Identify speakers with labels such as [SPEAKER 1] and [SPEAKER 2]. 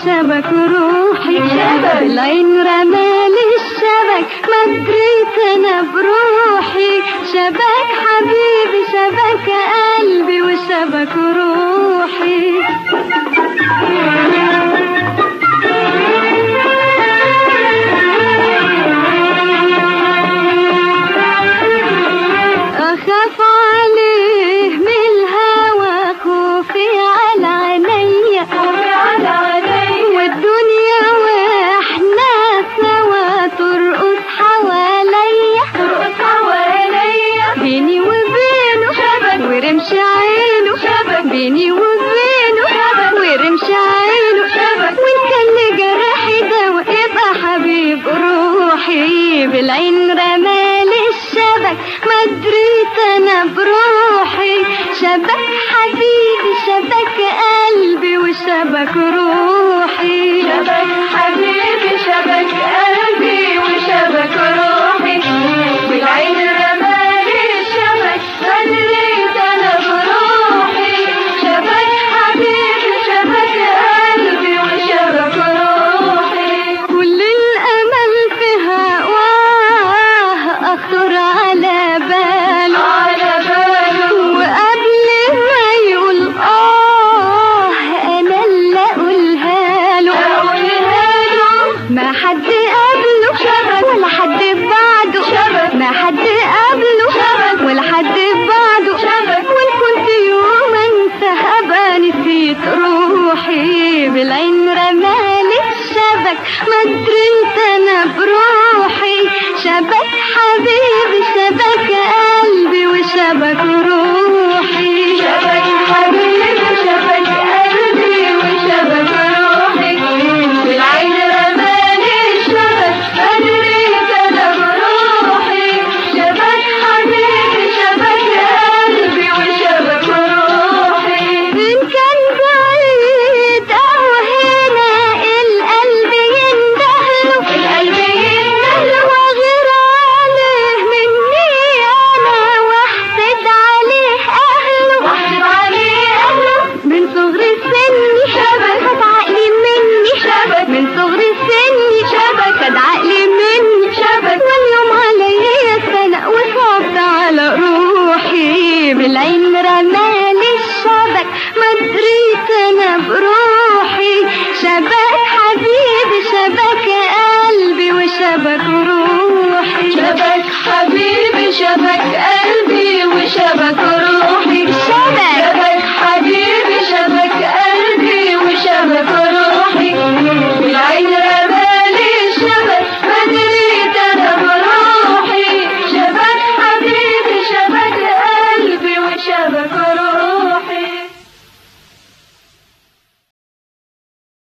[SPEAKER 1] وشبك روحي شبك العين رمالي الشبك ما دريت انا بروحي شبك حبيبي شبك قلبي وشبك روحي أخاف عليه من الهوى خوفي على عينيا والدنيا واحنا سوا ترقص حواليا بيني وبينه ورمش عينه بيني وبينه ورمش عينه وان كان لجرحي دوا يبقى حبيب روحي بالعين رمالي الشبك ما دريت انا بروحي شبك حبيبي شبك قلبي وشبك روحي
[SPEAKER 2] شبك حبيبي شبك قلبي وشبك روحي بالعين رمالي الشبك بدريت انا بروحي شبك حبيبي شبك قلبي وشبك روحي
[SPEAKER 1] كل الامل في هواه اخطر على باله
[SPEAKER 2] على باله
[SPEAKER 1] وقبل ما يقول اه انا اللي اقولها له
[SPEAKER 2] اقولها له
[SPEAKER 1] ما حد قبله
[SPEAKER 2] شبك
[SPEAKER 1] ولا حد بعده
[SPEAKER 2] شبك
[SPEAKER 1] ما حد قبله
[SPEAKER 2] شبك
[SPEAKER 1] ولا حد بعده
[SPEAKER 2] شبك
[SPEAKER 1] وان كنت يوم انسى ابقى نسيت روحي بالعين رمالي الشبك ما دريت انا بروحي شبك حبيبي شبك قلبي وشبك روحي
[SPEAKER 2] شبك حبيبي شبك قلبي وشبك روحي بالعين رماني الشبك بدريت انا بروحي شبك حبيبي شبك قلبي وشبك روحي
[SPEAKER 1] إن كان بعيد أو هنا القلب يندهله
[SPEAKER 2] القلب يندهله
[SPEAKER 1] وغير عليه مني أنا واحسد عليه أهله
[SPEAKER 2] واحسد عليه أهله
[SPEAKER 1] من صغر سني
[SPEAKER 2] شبك
[SPEAKER 1] خد عقلي مني
[SPEAKER 2] شبك
[SPEAKER 1] من صغر سني
[SPEAKER 2] شبك
[SPEAKER 1] خد عقلي مني
[SPEAKER 2] شبك
[SPEAKER 1] واليوم عليا سنة وصعبت على روحي بالعين رمالي الشبك ما دريت انا بروحي شبك حبيبي شبك قلبي وشبك روحي
[SPEAKER 2] شبك حبيبي شبك قلبي وشبك روحي
[SPEAKER 1] شبك
[SPEAKER 2] شبك حبيبي